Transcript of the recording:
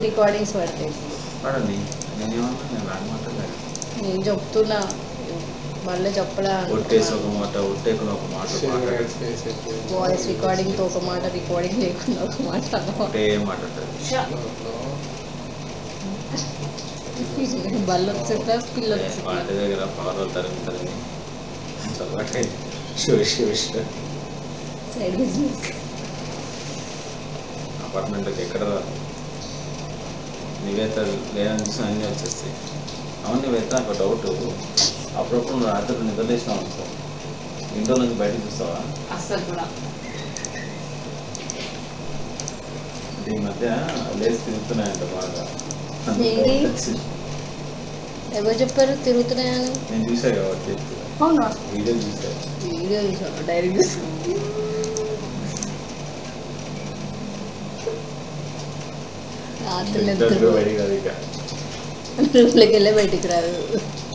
Recordings పడతాయి పడండి నేనేమన్నా నేను రాని మాట్లాడలేదు నేను చెప్తున్నా మళ్ళీ చెప్పడా ఒట్టేసి ఒక మాట ఒట్టేకుని ఒక మాట మాట్లాడేసి వాయిస్ రికార్డింగ్తో ఒక మాట రికార్డింగ్ లేకుండా ఒక మాట అన్నమాట. ఒకటే మాట్లాడతారు బళ్ళు వచ్చేస్తా పిల్ల వాటి దగ్గర పవర్ తరిమి తరిమి చల్లటి శివష్ శివష్ సైడ్ బిజినెస్ అపార్ట్మెంట్కి ఎక్కడ రాదు నివేత లేదని చూసి అన్నీ వచ్చేస్తాయి అవును నివేత ఒక డౌట్ అప్పుడప్పుడు నువ్వు రాత్రి నిద్ర లేచినావు అనుకో ఇంట్లో నుంచి బయటకు చూస్తావా అస్సలు కూడా అంటే ఈ మధ్య లేచి తిరుగుతున్నాయంట బాగా ఏంటి? ఎవరు చెప్పారు తిరుగుతున్నాయని నేను చూసా కాబట్టి చెప్తున్నా. అవునా వీడియో చూసా వీడియో చూసాను డైరెక్ట్ చూసాను రాత్రి ఇంట్లో నిద్ర బయటికి రాదు ఇక రూమ్లోకి వెళ్ళే బయటికి రాదు